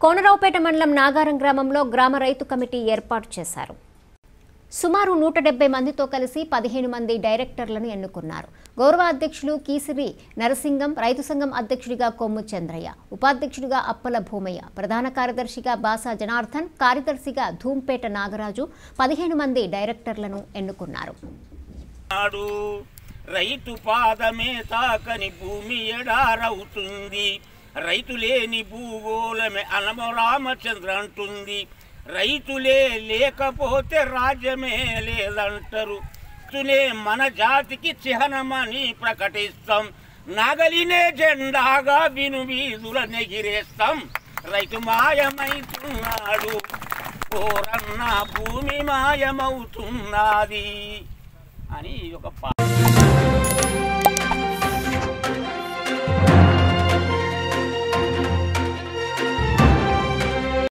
కోనరావుపేట మండలం నాగారం గ్రామంలో గ్రామ రైతు కమిటీ ఏర్పాటు చేశారు సుమారు నూట డెబ్బై మందితో కలిసి పదిహేను మంది డైరెక్టర్లను ఎన్నుకున్నారు గౌరవ అధ్యక్షులు కీసిరి నరసింగం రైతు సంఘం అధ్యక్షుడిగా కొమ్ము చంద్రయ్య ఉపాధ్యక్షుడిగా అప్పల భూమయ్య ప్రధాన కార్యదర్శిగా బాసా జనార్దన్ కార్యదర్శిగా ధూంపేట నాగరాజు పదిహేను మంది డైరెక్టర్లను ఎన్నుకున్నారు నాడు రైతు పాదమే తాకని భూమి ఎడారవుతుంది రైతు లేని భూగోళమే అనమ రామచంద్ర అంటుంది రైతులే లేకపోతే రాజ్యమే లేదంటారు రైతులే మన జాతికి చిహ్నమని ప్రకటిస్తాం నాగలినే జెండాగా విను వీధుల నెగిరేస్తాం రైతు మాయమైతున్నాడు ఓరన్న భూమి మాయమవుతున్నది అని ఒక పా